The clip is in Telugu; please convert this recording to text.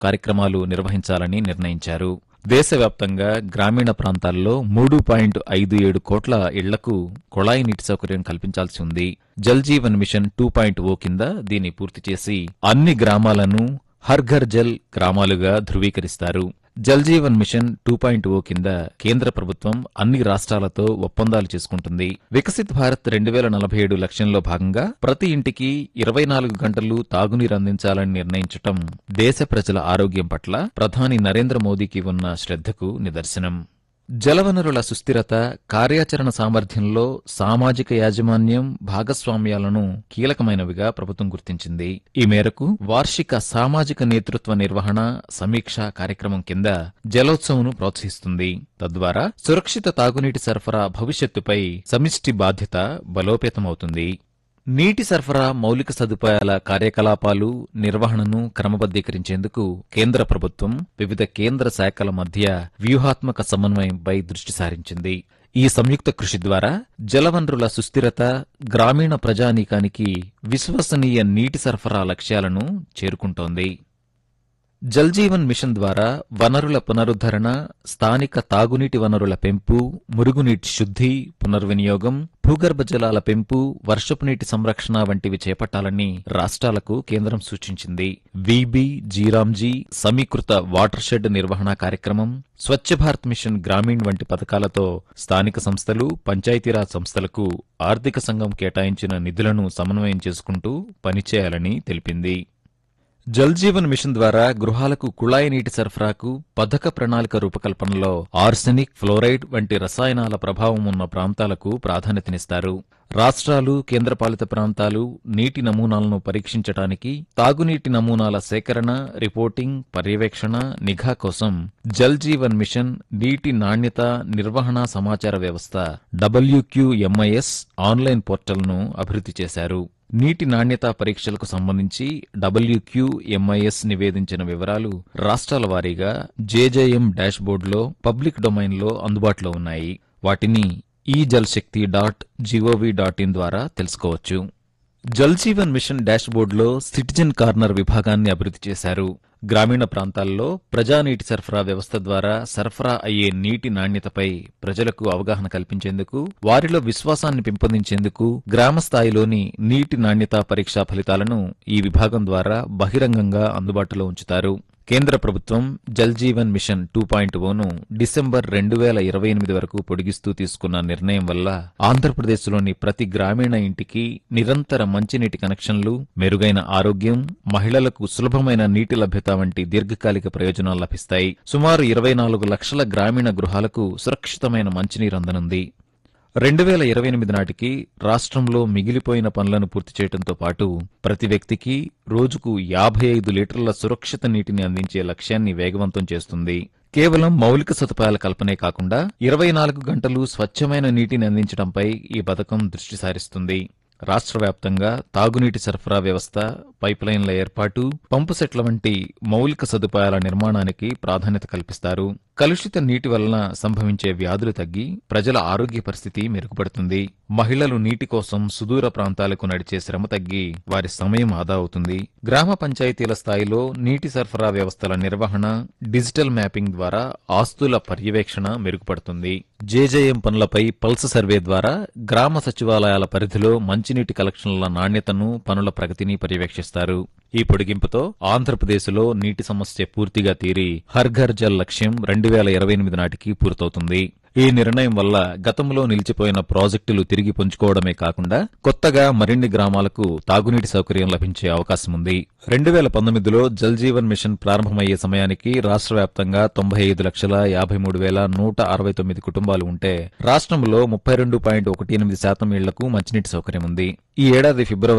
కార్యక్రమాలు నిర్వహించాలని నిర్ణయించారు దేశవ్యాప్తంగా గ్రామీణ ప్రాంతాల్లో మూడు పాయింట్ ఐదు ఏడు కోట్ల ఇళ్లకు కుళాయి నీటి సౌకర్యం కల్పించాల్సి ఉంది Jal Jeevan Mission two point O కింద దీన్ని పూర్తి చేసి అన్ని గ్రామాలను హర్ ఘర్ జల్ గ్రామాలుగా ధృవీకరిస్తారు Jal Jeevan Mission two point O కింద కేంద్ర ప్రభుత్వం అన్ని రాష్ట్రాలతో ఒప్పందాలు చేసుకుంటుంది వికసిత్ భారత్ రెండు వేల నలభై ఏడు లక్ష్యంలో భాగంగా ప్రతి ఇంటికి ఇరవై నాలుగు గంటలు తాగునీరు అందించాలని నిర్ణయించటం దేశ ప్రజల ఆరోగ్యం పట్ల ప్రధాని నరేంద్ర మోదీకి ఉన్న శ్రద్ధకు నిదర్శనం జలవనరుల సుస్థిరత కార్యాచరణ సామర్థ్యంలో సామాజిక యాజమాన్యం భాగస్వామ్యాలను కీలకమైనవిగా ప్రభుత్వం గుర్తించింది ఈ మేరకు వార్షిక సామాజిక నేతృత్వ నిర్వహణ సమీక్ష కార్యక్రమం కింద జలోత్సవంను ప్రోత్సహిస్తుంది తద్వారా సురక్షిత తాగునీటి సరఫరా భవిష్యత్తుపై సమిష్టి బాధ్యత బలోపేతమవుతుంది నీటి సరఫరా మౌలిక సదుపాయాల కార్యకలాపాలు నిర్వహణను క్రమబద్దీకరించేందుకు కేంద్ర ప్రభుత్వం వివిధ కేంద్ర శాఖల మధ్య వ్యూహాత్మక సమన్వయంపై దృష్టి సారించింది ఈ సంయుక్త కృషి ద్వారా జలవనరుల సుస్థిరత గ్రామీణ ప్రజానీకానికి విశ్వసనీయ నీటి సరఫరా లక్ష్యాలను చేరుకుంటోంది జల్ జీవన్ మిషన్ ద్వారా వనరుల పునరుద్ధరణ స్థానిక తాగునీటి వనరుల పెంపు మురుగునీటి శుద్ధి పునర్వినియోగం భూగర్భ జలాల పెంపు వర్షపు నీటి సంరక్షణ వంటివి చేపట్టాలని రాష్ట్రాలకు కేంద్రం సూచించింది విబి జీరాంజీ సమీకృత వాటర్ షెడ్ నిర్వహణ కార్యక్రమం స్వచ్ఛ భారత్ మిషన్ గ్రామీణ్ వంటి పథకాలతో స్థానిక సంస్థలు పంచాయతీరాజ్ సంస్థలకు ఆర్థిక సంఘం కేటాయించిన నిధులను సమన్వయం చేసుకుంటూ పనిచేయాలని తెలిపింది జల్ జీవన్ మిషన్ ద్వారా గృహాలకు కుళాయి నీటి సరఫరాకు పథక ప్రణాళిక రూపకల్పనలో ఆర్సెనిక్ ఫ్లోరైడ్ వంటి రసాయనాల ప్రభావం ఉన్న ప్రాంతాలకు ప్రాధాన్యతనిస్తారు రాష్ట్రాలు కేంద్రపాలిత ప్రాంతాలు నీటి నమూనాలను పరీక్షించడానికి తాగునీటి నమూనాల సేకరణ రిపోర్టింగ్ పర్యవేక్షణ నిఘా కోసం జల్ జీవన్ మిషన్ నీటి నాణ్యత నిర్వహణ సమాచార వ్యవస్థ డబ్ల్యూక్యూఎంఐఎస్ ఆన్లైన్ పోర్టల్ను అభివృద్ధి చేశారు నీటి నాణ్యతా పరీక్షలకు సంబంధించి డబ్ల్యూక్యూఎంఐఎస్ నివేదించిన వివరాలు రాష్ట్రాల వారీగా జేజేఎం డాష్బోర్డులో పబ్లిక్ డొమైన్లో అందుబాటులో ఉన్నాయి వాటిని ఈ Jal Shakti dot G O V dot in ద్వారా తెలుసుకోవచ్చు జల్ జీవన్ మిషన్ డాష్బోర్డులో సిటిజన్ కార్నర్ విభాగాన్ని అభివృద్ధి చేశారు గ్రామీణ ప్రాంతాల్లో ప్రజా నీటి సరఫరా వ్యవస్థ ద్వారా సరఫరా అయ్యే నీటి నాణ్యతపై ప్రజలకు అవగాహన కల్పించేందుకు వారిలో విశ్వాసాన్ని పెంపొందించేందుకు గ్రామ స్థాయిలోని నీటి నాణ్యతా పరీక్షా ఫలితాలను ఈ విభాగం ద్వారా బహిరంగంగా అందుబాటులో ఉంచుతారు కేంద్ర ప్రభుత్వం Jal Jeevan Mission two point ఓను డిసెంబర్ రెండు వేల ఇరవై ఎనిమిది వరకు పొడిగిస్తూ తీసుకున్న నిర్ణయం వల్ల ఆంధ్రప్రదేశ్లోని ప్రతి గ్రామీణ ఇంటికి నిరంతర మంచినీటి కనెక్షన్లు మెరుగైన ఆరోగ్యం మహిళలకు సులభమైన నీటి లభ్యత వంటి దీర్ఘకాలిక ప్రయోజనాలు లభిస్తాయి సుమారు ఇరవై నాలుగు లక్షల గ్రామీణ గృహాలకు సురక్షితమైన మంచినీరు అందనుంది రెండు వేల ఇరవై ఎనిమిది నాటికి రాష్ట్రంలో మిగిలిపోయిన పనులను పూర్తి చేయడంతో పాటు ప్రతి వ్యక్తికి రోజుకు యాభై ఐదు లీటర్ల సురక్షిత నీటిని అందించే లక్ష్యాన్ని వేగవంతం చేస్తుంది కేవలం మౌలిక సదుపాయాల కల్పనే కాకుండా ఇరవై నాలుగు గంటలు స్వచ్ఛమైన నీటిని అందించడంపై ఈ పథకం దృష్టి సారిస్తుంది రాష్ట్ర వ్యాప్తంగా తాగునీటి సరఫరా వ్యవస్థ పైప్లైన్ల ఏర్పాటు పంపు సెట్ల వంటి మౌలిక సదుపాయాల నిర్మాణానికి ప్రాధాన్యత కల్పిస్తారు కలుషిత నీటి వలన సంభవించే వ్యాధులు తగ్గి ప్రజల ఆరోగ్య పరిస్థితి మెరుగుపడుతుంది మహిళలు నీటి కోసం సుదూర ప్రాంతాలకు నడిచే శ్రమ తగ్గి వారి సమయం ఆదా అవుతుంది గ్రామ పంచాయతీల స్థాయిలో నీటి సరఫరా వ్యవస్థల నిర్వహణ డిజిటల్ మ్యాపింగ్ ద్వారా ఆస్తుల పర్యవేక్షణ మెరుగుపడుతుంది జేజేఎం పనులపై పల్స్ సర్వే ద్వారా గ్రామ సచివాలయాల పరిధిలో మంచినీటి కలెక్షన్ల నాణ్యతను పనుల ప్రగతిని పర్యవేక్షిస్తారు ఈ పొడిగింపుతో ఆంధ్రప్రదేశ్లో నీటి సమస్య పూర్తిగా తీరి హర్ ఘర్ జల్ లక్ష్యం రెండు వేల ఇరవై ఎనిమిది నాటికి పూర్తవుతుంది ఈ నిర్ణయం వల్ల గతంలో నిలిచిపోయిన ప్రాజెక్టులు తిరిగి పుంజుకోవడమే కాకుండా కొత్తగా మరిన్ని గ్రామాలకు తాగునీటి సౌకర్యం లభించే అవకాశం ఉంది రెండు వేల పంతొమ్మిదిలో జల్ జీవన్ మిషన్ ప్రారంభమయ్యే సమయానికి రాష్ట్ర వ్యాప్తంగా తొంభై ఐదు లక్షల యాభై మూడు వేల నూట అరవై తొమ్మిది కుటుంబాలు ఉంటే రాష్ట్రంలో ముప్పై రెండు పాయింట్ ఒకటి ఎనిమిది శాతం ఇళ్లకు మంచినీటి సౌకర్యం ఉంది ఈ ఏడాది ఫిబ్రవరి